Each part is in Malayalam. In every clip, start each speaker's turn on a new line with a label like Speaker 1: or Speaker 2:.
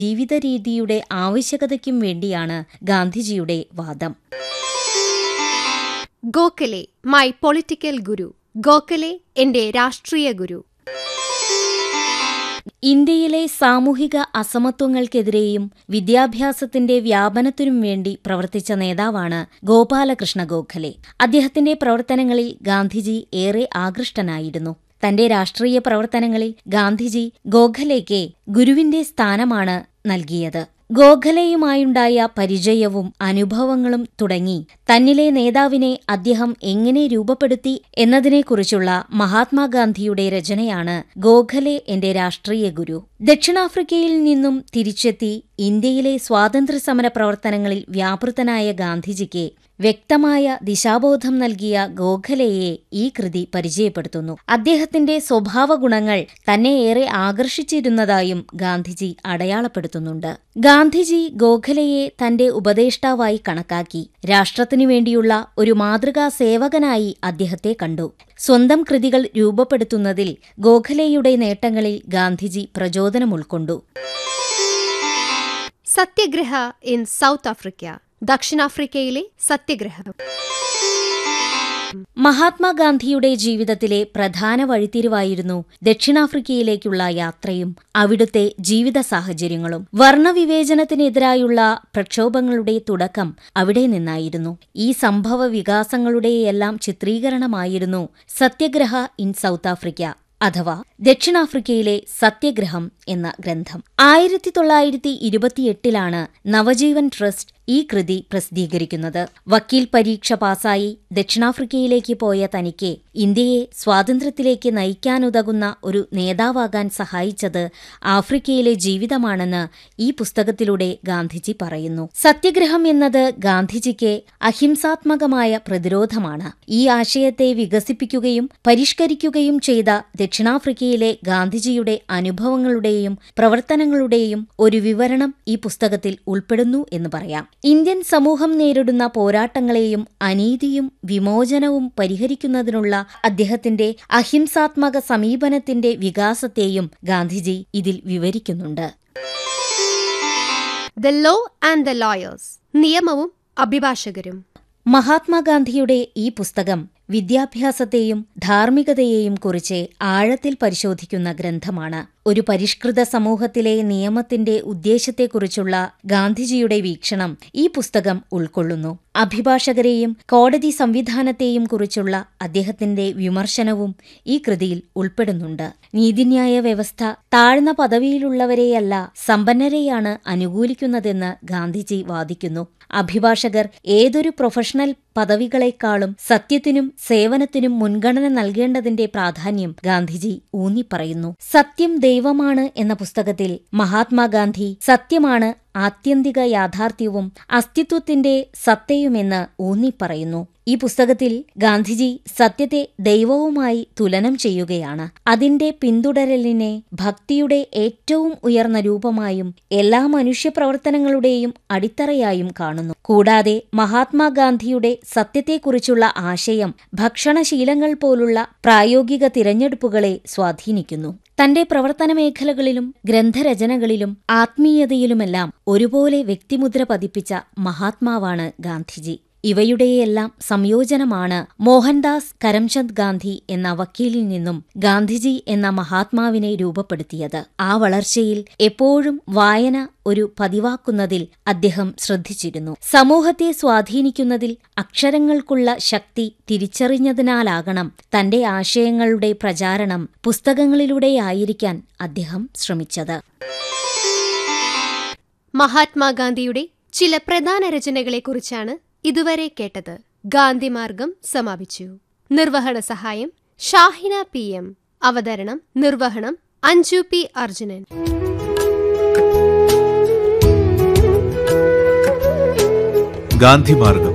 Speaker 1: ജീവിതരീതിയുടെ ആവശ്യകതയ്ക്കും വേണ്ടിയാണ് ഗാന്ധിജിയുടെ വാദം
Speaker 2: ഗോഖലെ മൈ പൊളിറ്റിക്കൽ ഗുരു ഗോഖലെ എന്റെ രാഷ്ട്രീയ ഗുരു
Speaker 1: ഇന്ത്യയിലെ സാമൂഹിക അസമത്വങ്ങൾക്കെതിരെയും വിദ്യാഭ്യാസത്തിന്റെ വ്യാപനത്തിനും വേണ്ടി പ്രവർത്തിച്ച നേതാവാണ് ഗോപാലകൃഷ്ണ ഗോഖലെ അദ്ദേഹത്തിന്റെ പ്രവർത്തനങ്ങളിൽ ഗാന്ധിജി ഏറെ ആകൃഷ്ടനായിരുന്നു തന്റെ രാഷ്ട്രീയ പ്രവർത്തനങ്ങളിൽ ഗാന്ധിജി ഗോഖലെയ്ക്ക് ഗുരുവിന്റെ സ്ഥാനമാണ് നൽകിയത് ഗോഖലെയുമായുണ്ടായ പരിചയവും അനുഭവങ്ങളും തുടങ്ങി തന്നിലെ നേതാവിനെ അദ്ദേഹം എങ്ങനെ രൂപപ്പെടുത്തി എന്നതിനെക്കുറിച്ചുള്ള മഹാത്മാഗാന്ധിയുടെ രചനയാണ് ഗോഖലെ എന്റെ രാഷ്ട്രീയ ഗുരു ദക്ഷിണാഫ്രിക്കയിൽ നിന്നും തിരിച്ചെത്തി ഇന്ത്യയിലെ സ്വാതന്ത്ര്യസമര പ്രവർത്തനങ്ങളിൽ വ്യാപൃതനായ ഗാന്ധിജിക്ക് വ്യക്തമായ ദിശാബോധം നൽകിയ ഗോഖലെയെ ഈ കൃതി പരിചയപ്പെടുത്തുന്നു അദ്ദേഹത്തിന്റെ സ്വഭാവ ഗുണങ്ങൾ തന്നെ ഏറെ ആകർഷിച്ചിരുന്നതായും ഗാന്ധിജി അടയാളപ്പെടുത്തുന്നുണ്ട് ഗാന്ധിജി ഗോഖലെയെ തന്റെ ഉപദേഷ്ടാവായി കണക്കാക്കി രാഷ്ട്രത്തിനു വേണ്ടിയുള്ള ഒരു മാതൃകാ സേവകനായി അദ്ദേഹത്തെ കണ്ടു സ്വന്തം കൃതികൾ രൂപപ്പെടുത്തുന്നതിൽ ഗോഖലെയുടെ നേട്ടങ്ങളിൽ ഗാന്ധിജി പ്രചോദനം ഉൾക്കൊണ്ടു
Speaker 2: സത്യഗ്രഹ ഇൻ സൗത്ത് ആഫ്രിക്ക ദക്ഷിണാഫ്രിക്കയിലെ സത്യഗ്രഹം
Speaker 1: മഹാത്മാഗാന്ധിയുടെ ജീവിതത്തിലെ പ്രധാന വഴിത്തിരിവായിരുന്നു ദക്ഷിണാഫ്രിക്കയിലേക്കുള്ള യാത്രയും അവിടുത്തെ ജീവിത സാഹചര്യങ്ങളും വർണ്ണവിവേചനത്തിനെതിരായുള്ള പ്രക്ഷോഭങ്ങളുടെ തുടക്കം അവിടെ നിന്നായിരുന്നു ഈ സംഭവ വികാസങ്ങളുടെയെല്ലാം ചിത്രീകരണമായിരുന്നു സത്യഗ്രഹ ഇൻ സൗത്ത് ആഫ്രിക്ക അഥവാ ദക്ഷിണാഫ്രിക്കയിലെ സത്യഗ്രഹം എന്ന ഗ്രന്ഥം ആയിരത്തി തൊള്ളായിരത്തി ഇരുപത്തിയെട്ടിലാണ് നവജീവൻ ട്രസ്റ്റ് ഈ കൃതി പ്രസിദ്ധീകരിക്കുന്നത് വക്കീൽ പരീക്ഷ പാസായി ദക്ഷിണാഫ്രിക്കയിലേക്ക് പോയ തനിക്ക് ഇന്ത്യയെ സ്വാതന്ത്ര്യത്തിലേക്ക് നയിക്കാനുതകുന്ന ഒരു നേതാവാകാൻ സഹായിച്ചത് ആഫ്രിക്കയിലെ ജീവിതമാണെന്ന് ഈ പുസ്തകത്തിലൂടെ ഗാന്ധിജി പറയുന്നു സത്യഗ്രഹം എന്നത് ഗാന്ധിജിക്ക് അഹിംസാത്മകമായ പ്രതിരോധമാണ് ഈ ആശയത്തെ വികസിപ്പിക്കുകയും പരിഷ്കരിക്കുകയും ചെയ്ത ദക്ഷിണാഫ്രിക്കയിലെ ഗാന്ധിജിയുടെ അനുഭവങ്ങളുടെയും പ്രവർത്തനങ്ങളുടെയും ഒരു വിവരണം ഈ പുസ്തകത്തിൽ ഉൾപ്പെടുന്നു എന്ന് പറയാം ഇന്ത്യൻ സമൂഹം നേരിടുന്ന പോരാട്ടങ്ങളെയും അനീതിയും വിമോചനവും പരിഹരിക്കുന്നതിനുള്ള അദ്ദേഹത്തിന്റെ അഹിംസാത്മക സമീപനത്തിന്റെ വികാസത്തെയും ഗാന്ധിജി ഇതിൽ വിവരിക്കുന്നുണ്ട്
Speaker 2: the law and the lawyers നിയമവും അഭിഭാഷകരും
Speaker 1: മഹാത്മാഗാന്ധിയുടെ ഈ പുസ്തകം വിദ്യാഭ്യാസത്തെയും ധാർമ്മികതയെയും കുറിച്ച് ആഴത്തിൽ പരിശോധിക്കുന്ന ഗ്രന്ഥമാണ് ഒരു പരിഷ്കൃത സമൂഹത്തിലെ നിയമത്തിന്റെ ഉദ്ദേശത്തെക്കുറിച്ചുള്ള ഗാന്ധിജിയുടെ വീക്ഷണം ഈ പുസ്തകം ഉൾക്കൊള്ളുന്നു അഭിഭാഷകരെയും കോടതി സംവിധാനത്തെയും കുറിച്ചുള്ള അദ്ദേഹത്തിന്റെ വിമർശനവും ഈ കൃതിയിൽ ഉൾപ്പെടുന്നുണ്ട് നീതിന്യായ വ്യവസ്ഥ താഴ്ന്ന പദവിയിലുള്ളവരെയല്ല സമ്പന്നരെയാണ് അനുകൂലിക്കുന്നതെന്ന് ഗാന്ധിജി വാദിക്കുന്നു അഭിഭാഷകർ ഏതൊരു പ്രൊഫഷണൽ പദവികളെക്കാളും സത്യത്തിനും സേവനത്തിനും മുൻഗണന നൽകേണ്ടതിന്റെ പ്രാധാന്യം ഗാന്ധിജി ഊന്നിപ്പറയുന്നു സത്യം ദൈവമാണ് എന്ന പുസ്തകത്തിൽ മഹാത്മാഗാന്ധി സത്യമാണ് ആത്യന്തിക യാഥാർത്ഥ്യവും അസ്തിത്വത്തിന്റെ സത്തയുമെന്ന് ഊന്നിപ്പറയുന്നു ഈ പുസ്തകത്തിൽ ഗാന്ധിജി സത്യത്തെ ദൈവവുമായി തുലനം ചെയ്യുകയാണ് അതിന്റെ പിന്തുടരലിനെ ഭക്തിയുടെ ഏറ്റവും ഉയർന്ന രൂപമായും എല്ലാ മനുഷ്യപ്രവർത്തനങ്ങളുടെയും അടിത്തറയായും കാണുന്നു കൂടാതെ മഹാത്മാഗാന്ധിയുടെ സത്യത്തെക്കുറിച്ചുള്ള ആശയം ഭക്ഷണശീലങ്ങൾ പോലുള്ള പ്രായോഗിക തിരഞ്ഞെടുപ്പുകളെ സ്വാധീനിക്കുന്നു തന്റെ പ്രവർത്തന മേഖലകളിലും ഗ്രന്ഥരചനകളിലും ആത്മീയതയിലുമെല്ലാം ഒരുപോലെ വ്യക്തിമുദ്ര പതിപ്പിച്ച മഹാത്മാവാണ് ഗാന്ധിജി ഇവയുടെയെല്ലാം സംയോജനമാണ് മോഹൻദാസ് കരംചന്ദ് ഗാന്ധി എന്ന വക്കീലിൽ നിന്നും ഗാന്ധിജി എന്ന മഹാത്മാവിനെ രൂപപ്പെടുത്തിയത് ആ വളർച്ചയിൽ എപ്പോഴും വായന ഒരു പതിവാക്കുന്നതിൽ അദ്ദേഹം ശ്രദ്ധിച്ചിരുന്നു സമൂഹത്തെ സ്വാധീനിക്കുന്നതിൽ അക്ഷരങ്ങൾക്കുള്ള ശക്തി തിരിച്ചറിഞ്ഞതിനാലാകണം തന്റെ ആശയങ്ങളുടെ പ്രചാരണം പുസ്തകങ്ങളിലൂടെയായിരിക്കാൻ അദ്ദേഹം ശ്രമിച്ചത്
Speaker 2: മഹാത്മാഗാന്ധിയുടെ ചില പ്രധാന രചനകളെക്കുറിച്ചാണ് ഇതുവരെ കേട്ടത് ഗാന്ധിമാർഗം സമാപിച്ചു നിർവഹണ സഹായം ഷാഹിന പി എം അവതരണം നിർവഹണം അഞ്ജു പി അർജുനൻ
Speaker 3: ഗാന്ധിമാർഗം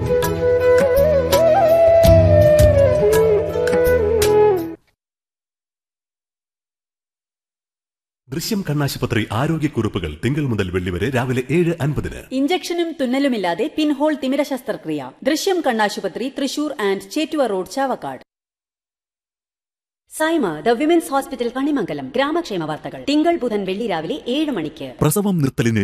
Speaker 4: ദൃശ്യം കണ്ണാശുപത്രി ആരോഗ്യക്കുറിപ്പുകൾ തിങ്കൾ മുതൽ വെള്ളി വരെ രാവിലെ ഏഴ് അൻപതിന്
Speaker 5: ഇഞ്ചക്ഷനും തുന്നലുമില്ലാതെ പിൻഹോൾ തിമിര ശസ്ത്രക്രിയ ദൃശ്യം കണ്ണാശുപത്രി Thrissur and Chettuva road Chavakkad Saima the women's hospital Kanimangalam ഗ്രാമക്ഷേമ വാർത്തകൾ തിങ്കൾ ബുധൻ വെള്ളി രാവിലെ ഏഴ് മണിക്ക്
Speaker 4: പ്രസവം നിർത്തലിന്